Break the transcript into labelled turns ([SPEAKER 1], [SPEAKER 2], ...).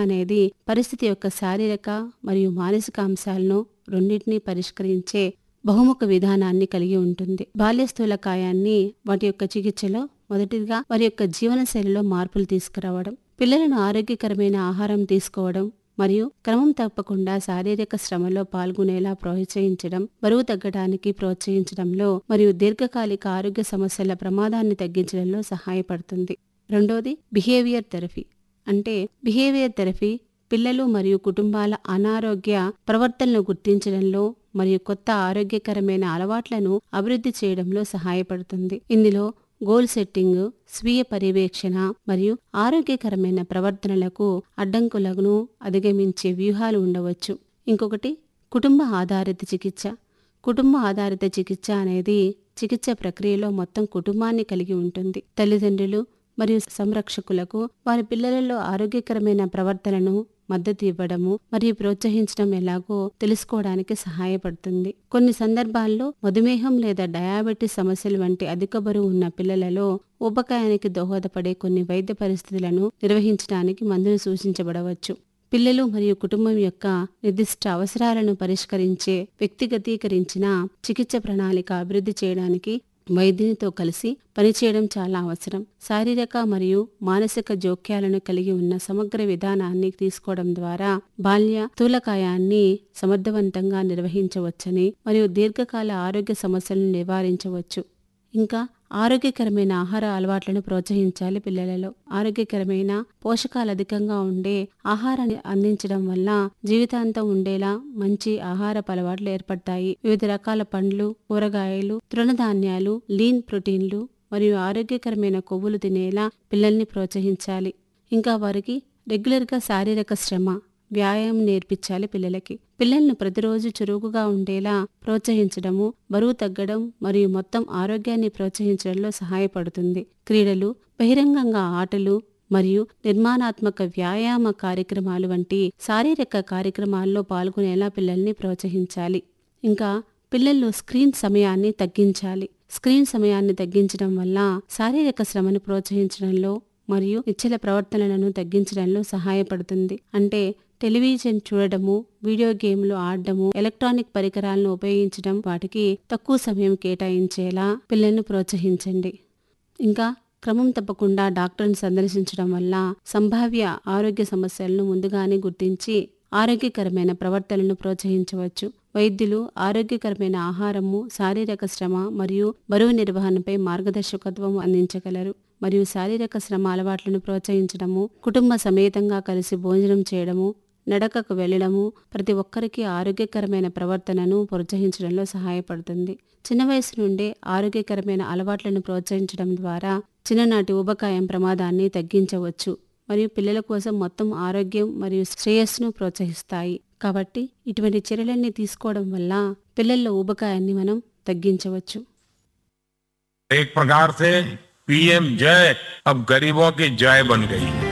[SPEAKER 1] అనేది పరిస్థితి యొక్క శారీరక మరియు మానసిక అంశాలను రెండింటినీ పరిష్కరించే బహుముఖ విధానాన్ని కలిగి ఉంటుంది బాల్య స్థూలకాయాన్ని వాటి యొక్క చికిత్సలో మొదటిగా వారి యొక్క జీవనశైలిలో మార్పులు తీసుకురావడం పిల్లలను ఆరోగ్యకరమైన ఆహారం తీసుకోవడం మరియు క్రమం తప్పకుండా శారీరక శ్రమలో పాల్గొనేలా ప్రోత్సహించడం బరువు తగ్గడానికి ప్రోత్సహించడంలో మరియు దీర్ఘకాలిక ఆరోగ్య సమస్యల ప్రమాదాన్ని తగ్గించడంలో సహాయపడుతుంది రెండోది బిహేవియర్ థెరపీ అంటే బిహేవియర్ థెరపీ పిల్లలు మరియు కుటుంబాల అనారోగ్య ప్రవర్తనను గుర్తించడంలో మరియు కొత్త ఆరోగ్యకరమైన అలవాట్లను అభివృద్ధి చేయడంలో సహాయపడుతుంది ఇందులో గోల్ సెట్టింగ్ స్వీయ పర్యవేక్షణ మరియు ఆరోగ్యకరమైన ప్రవర్తనలకు అడ్డంకులను అధిగమించే వ్యూహాలు ఉండవచ్చు ఇంకొకటి కుటుంబ ఆధారిత చికిత్స కుటుంబ ఆధారిత చికిత్స అనేది చికిత్స ప్రక్రియలో మొత్తం కుటుంబాన్ని కలిగి ఉంటుంది తల్లిదండ్రులు మరియు సంరక్షకులకు వారి పిల్లలలో ఆరోగ్యకరమైన ప్రవర్తనను మద్దతు ఇవ్వడము మరియు ప్రోత్సహించడం ఎలాగో తెలుసుకోవడానికి సహాయపడుతుంది కొన్ని సందర్భాల్లో మధుమేహం లేదా డయాబెటీస్ సమస్యలు వంటి అధిక బరువు ఉన్న పిల్లలలో ఊబకాయానికి దోహదపడే కొన్ని వైద్య పరిస్థితులను నిర్వహించడానికి మందులు సూచించబడవచ్చు పిల్లలు మరియు కుటుంబం యొక్క నిర్దిష్ట అవసరాలను పరిష్కరించే వ్యక్తిగతీకరించిన చికిత్స ప్రణాళిక అభివృద్ధి చేయడానికి వైద్యునితో కలిసి పనిచేయడం చాలా అవసరం శారీరక మరియు మానసిక జోక్యాలను కలిగి ఉన్న సమగ్ర విధానాన్ని తీసుకోవడం ద్వారా బాల్య స్థూలకాయాన్ని సమర్థవంతంగా నిర్వహించవచ్చని మరియు దీర్ఘకాల ఆరోగ్య సమస్యలను నివారించవచ్చు ఇంకా ఆరోగ్యకరమైన ఆహార అలవాట్లను ప్రోత్సహించాలి పిల్లలలో ఆరోగ్యకరమైన పోషకాలు అధికంగా ఉండే ఆహారాన్ని అందించడం వల్ల జీవితాంతం ఉండేలా మంచి ఆహార అలవాట్లు ఏర్పడతాయి వివిధ రకాల పండ్లు కూరగాయలు తృణధాన్యాలు లీన్ ప్రోటీన్లు మరియు ఆరోగ్యకరమైన కొవ్వులు తినేలా పిల్లల్ని ప్రోత్సహించాలి ఇంకా వారికి రెగ్యులర్గా శారీరక శ్రమ వ్యాయామం నేర్పించాలి పిల్లలకి పిల్లలను ప్రతిరోజు చురుకుగా ఉండేలా ప్రోత్సహించడము బరువు తగ్గడం మరియు మొత్తం ఆరోగ్యాన్ని ప్రోత్సహించడంలో సహాయపడుతుంది క్రీడలు బహిరంగంగా ఆటలు మరియు నిర్మాణాత్మక వ్యాయామ కార్యక్రమాలు వంటి శారీరక కార్యక్రమాల్లో పాల్గొనేలా పిల్లల్ని ప్రోత్సహించాలి ఇంకా పిల్లల్లో స్క్రీన్ సమయాన్ని తగ్గించాలి స్క్రీన్ సమయాన్ని తగ్గించడం వల్ల శారీరక శ్రమను ప్రోత్సహించడంలో మరియు నిశ్చల ప్రవర్తనలను తగ్గించడంలో సహాయపడుతుంది అంటే టెలివిజన్ చూడడము వీడియో గేమ్లు ఆడడము ఎలక్ట్రానిక్ పరికరాలను ఉపయోగించడం వాటికి తక్కువ సమయం కేటాయించేలా పిల్లలను ప్రోత్సహించండి ఇంకా క్రమం తప్పకుండా డాక్టర్ని సందర్శించడం వల్ల సంభావ్య ఆరోగ్య సమస్యలను ముందుగానే గుర్తించి ఆరోగ్యకరమైన ప్రవర్తనను ప్రోత్సహించవచ్చు వైద్యులు ఆరోగ్యకరమైన ఆహారము శారీరక శ్రమ మరియు బరువు నిర్వహణపై మార్గదర్శకత్వం అందించగలరు మరియు శారీరక శ్రమ అలవాట్లను ప్రోత్సహించడము కుటుంబ సమేతంగా కలిసి భోజనం చేయడము నడకకు వెళ్లడము ప్రతి ఒక్కరికి ఆరోగ్యకరమైన ప్రవర్తనను ప్రోత్సహించడంలో సహాయపడుతుంది చిన్న వయసు నుండే ఆరోగ్యకరమైన అలవాట్లను ప్రోత్సహించడం ద్వారా చిన్ననాటి ఊబకాయం ప్రమాదాన్ని తగ్గించవచ్చు మరియు పిల్లల కోసం మొత్తం ఆరోగ్యం మరియు శ్రేయస్సును ప్రోత్సహిస్తాయి కాబట్టి ఇటువంటి చర్యలన్నీ తీసుకోవడం వల్ల పిల్లల్లో ఊబకాయాన్ని మనం తగ్గించవచ్చు
[SPEAKER 2] एक प्रकार से पीएम जय अब गरीबों की जय बन गई है